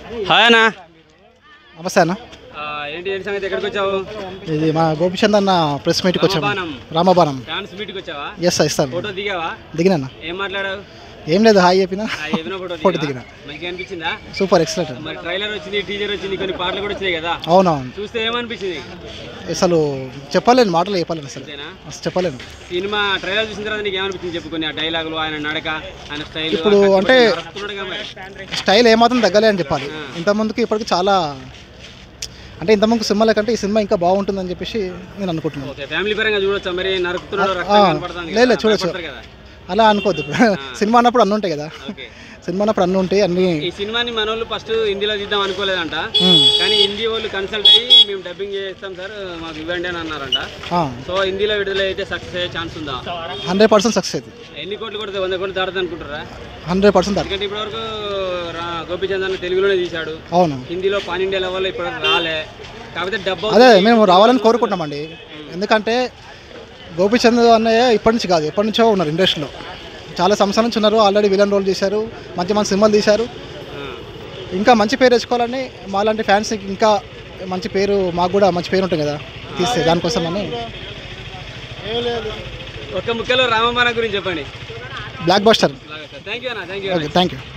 Hi అన్న నమస్తే అన్న ఆ, ఏంటి ఏంటి సంగతి ఎక్కడికి వచ్చావు ఇది మా గోపిచంద్ అన్న ప్రెస్ మీట్కి వచ్చాము రామబాణం. రామబాణం డాన్స్ మీట్కి వచ్చావా ఎస్ ఇస్తాను ఫోటో దిగావా దిగినా ఏం మాట్లాడావు ఏం లేదు హాయ్ చెప్పిన ఆ, ఏమైనా ఫోటో ఫోటో దిగావా? దిగిన మంచిగా అనిపించిందా సూపర్ ఎక్సలెంట్ మరి ట్రైలర్ వచ్చింది టీజర్ వచ్చింది కొన్ని పాటలు కూడా వచ్చినాయి కదా అవునవును చూస్తే ఏమనిపించింది అసలు చెప్పలేను మాటలు చెప్పలేను అసలు అంతేనా అసలు చెప్పలేను సినిమా ట్రైలర్ చూసిన తర్వాత నీకు ఏమనిపించింది చెప్పు కొన్ని ఆ డైలాగులు ఆయన నడక ఆయన స్టైల్ ఇప్పుడు అంటే మరి స్టైల్ ఏమాత్రం తగ్గలే అని చెప్పాలి ఇంతకుముందుకి ఇప్పటికి చాలా అంటే ఇంతకుముందు సినిమాల కంటే ఈ సినిమా ఇంకా బాగుంటుందని చెప్పేసి నేను అనుకుంటున్నాను ఓకే ఫ్యామిలీ పరంగా చూడొచ్చా మరి నరుకుతున్నాడు ఆ, రక్తం కనపడుతుంది లేదు, కదా, లేదు, చూడొచ్చు. భయపడతారు కదా అలా అనుకోవద్దు సినిమా అన్నప్పుడు అన్నీ ఉంటాయి కదా ఓకే సినిమా అన్నప్పుడు అన్నీ ఉంటాయి అన్నీ ఈ సినిమాని మన వాళ్ళు ఫస్ట్ హిందీలో తీద్దాం అనుకోలేదంట మ్మ్. కానీ హిందీ వాళ్ళు కన్సల్ట్ అయ్యి మేము డబ్బింగ్ చేస్తాం సార్ మాకు ఇవ్వండి అని అన్నారంట ఆ, సో హిందీలో విడుదల అయితే సక్సెస్ అయ్యే ఛాన్స్ ఉందా హండ్రెడ్ పర్సెంట్ సక్సెస్ అవుతుంది ఎన్ని కోట్లు కొడితే వంద కోట్లు దాడుతుంది అనుకుంటారా హండ్రెడ్ పర్సెంట్ దాకా ఎందుకంటే ఇప్పటివరకు రా- గోపీచంద్ అన్న తెలుగులోనే తీశాడు అవును హిందీలో పాన్ ఇండియా లెవెల్లో ఇప్పటివరకు రాలే కాకపోతే డబ్బు అదే మేము రావాలని కోరుకుంటున్నామండి ఎందుకంటే గోపిచంద్ అన్నయ్య ఇప్పటి నుంచి కాదు ఎప్పటి నుంచో ఉన్నారు ఇండస్ట్రీలో చాలా సంవత్సరాల నుంచి ఉన్నారు ఆల్రెడీ విలన్ రోల్ చేశారు మంచి మంచి సినిమాలు తీశారు ఇంకా మంచి పేరు తెచ్చుకోవాలని మాలాంటి ఫ్యాన్స్కి ఇంకా మంచి పేరు మాకు కూడా మంచి పేరు ఉంటుంది కదా తీస్తే దానికోసం అని ఒక్క ముక్కలో రామబాణ గురించి చెప్పండి బ్లాక్ బస్టర్ థ్యాంక్ యూ అన్న thank you okay thank you